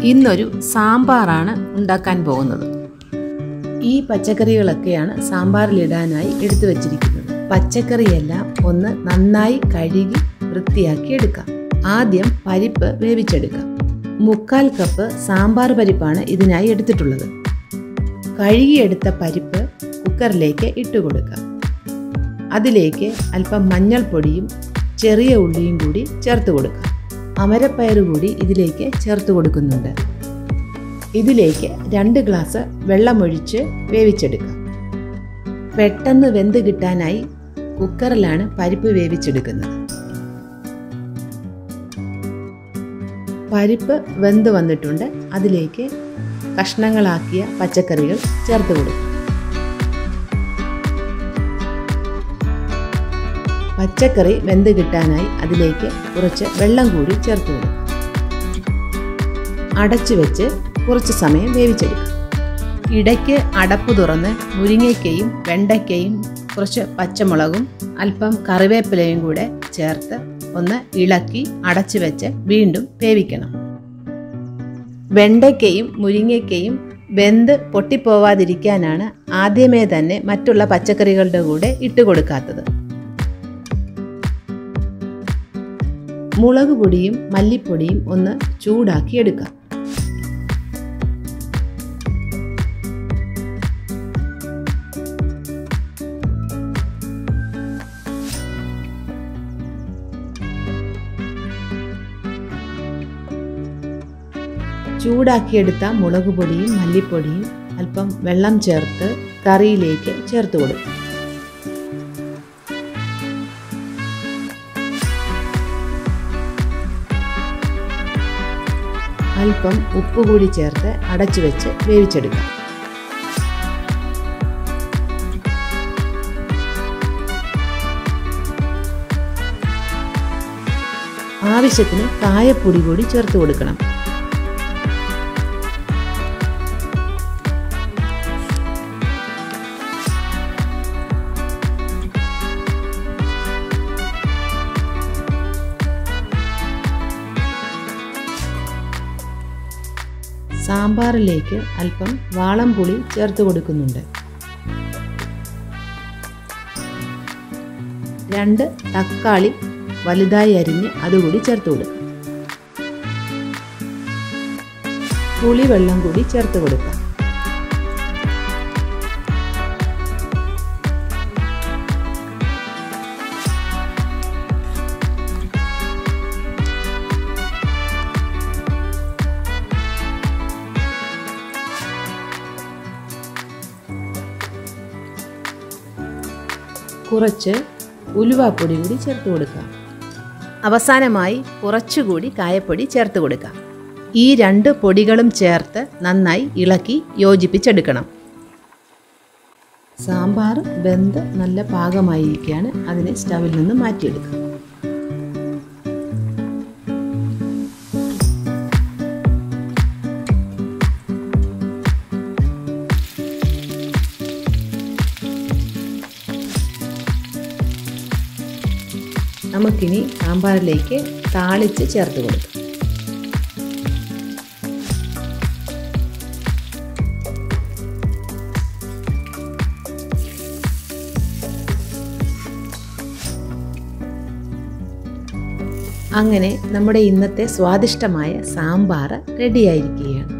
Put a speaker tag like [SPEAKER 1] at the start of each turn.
[SPEAKER 1] ഇന്നൊരു സാമ്പാറാണ് ഉണ്ടാക്കാൻ പോകുന്നത് ഈ പച്ചക്കറികളൊക്കെയാണ് സാമ്പാറിലിടാനായി എടുത്തു വച്ചിരിക്കുന്നത് പച്ചക്കറിയെല്ലാം ഒന്ന് നന്നായി കഴുകി വൃത്തിയാക്കി എടുക്കാം ആദ്യം പരിപ്പ് വേവിച്ചെടുക്കാം മുക്കാൽ കപ്പ് സാമ്പാർ പരിപ്പാണ് ഇതിനായി എടുത്തിട്ടുള്ളത് കഴുകിയെടുത്ത പരിപ്പ് കുക്കറിലേക്ക് ഇട്ട് കൊടുക്കാം അതിലേക്ക് അല്പം മഞ്ഞൾപ്പൊടിയും ചെറിയ ഉള്ളിയും കൂടി ചേർത്ത് കൊടുക്കാം അമരപ്പയർ കൂടി ഇതിലേക്ക് ചേർത്ത് കൊടുക്കുന്നുണ്ട് ഇതിലേക്ക് രണ്ട് ഗ്ലാസ് വെള്ളമൊഴിച്ച് വേവിച്ചെടുക്കാം പെട്ടെന്ന് വെന്ത് കിട്ടാനായി കുക്കറിലാണ് പരിപ്പ് വേവിച്ചെടുക്കുന്നത് പരിപ്പ് വെന്ത് വന്നിട്ടുണ്ട് അതിലേക്ക് കഷ്ണങ്ങളാക്കിയ പച്ചക്കറികൾ ചേർത്ത് കൊടുക്കും പച്ചക്കറി വെന്ത് കിട്ടാനായി അതിലേക്ക് കുറച്ച് വെള്ളം കൂടി ചേർത്ത് കൊടുക്കും അടച്ചു വെച്ച് കുറച്ച് സമയം വേവിച്ചെടുക്കും ഇടയ്ക്ക് അടപ്പ് തുറന്ന് മുരിങ്ങയ്ക്കയും വെണ്ടയ്ക്കയും കുറച്ച് പച്ചമുളകും അല്പം കറിവേപ്പിലയും കൂടെ ചേർത്ത് ഒന്ന് ഇളക്കി അടച്ചു വെച്ച് വീണ്ടും വേവിക്കണം വെണ്ടയ്ക്കയും മുരിങ്ങയ്ക്കയും വെന്ത് പൊട്ടിപ്പോവാതിരിക്കാനാണ് ആദ്യമേ തന്നെ മറ്റുള്ള പച്ചക്കറികളുടെ കൂടെ ഇട്ട് കൊടുക്കാത്തത് മുളക് പൊടിയും മല്ലിപ്പൊടിയും ഒന്ന് ചൂടാക്കി എടുക്കാം ചൂടാക്കിയെടുത്ത മുളക് പൊടിയും മല്ലിപ്പൊടിയും അല്പം വെള്ളം ചേർത്ത് കറിയിലേക്ക് ചേർത്ത് കൊടുക്കും അല്പം ഉപ്പ് കൂടി ചേർത്ത് അടച്ചു വെച്ച് വേവിച്ചെടുക്കാം ആവശ്യത്തിന് കായപ്പൊടി കൂടി ചേർത്ത് കൊടുക്കണം സാമ്പാറിലേക്ക് അല്പം വാളം പുളി ചേർത്ത് കൊടുക്കുന്നുണ്ട് രണ്ട് തക്കാളി വലുതായി അരിഞ്ഞ് അതുകൂടി ചേർത്ത് കൊടുക്കാം പുളി വെള്ളം കൂടി ചേർത്ത് കൊടുക്കാം കുറച്ച് ഉലുവാപ്പൊടി കൂടി ചേർത്ത് കൊടുക്കാം അവസാനമായി കുറച്ചുകൂടി കായപ്പൊടി ചേർത്ത് കൊടുക്കാം ഈ രണ്ട് പൊടികളും ചേർത്ത് നന്നായി ഇളക്കി യോജിപ്പിച്ചെടുക്കണം സാമ്പാർ വെന്ത് നല്ല പാകമായിരിക്കുകയാണ് അതിനെ സ്റ്റവിൽ നിന്ന് മാറ്റിയെടുക്കാം നമുക്കിനി സാമ്പാറിലേക്ക് താളിച്ച് ചേർത്ത് കൊടുക്കാം അങ്ങനെ നമ്മുടെ ഇന്നത്തെ സ്വാദിഷ്ടമായ സാമ്പാർ റെഡിയായിരിക്കുകയാണ്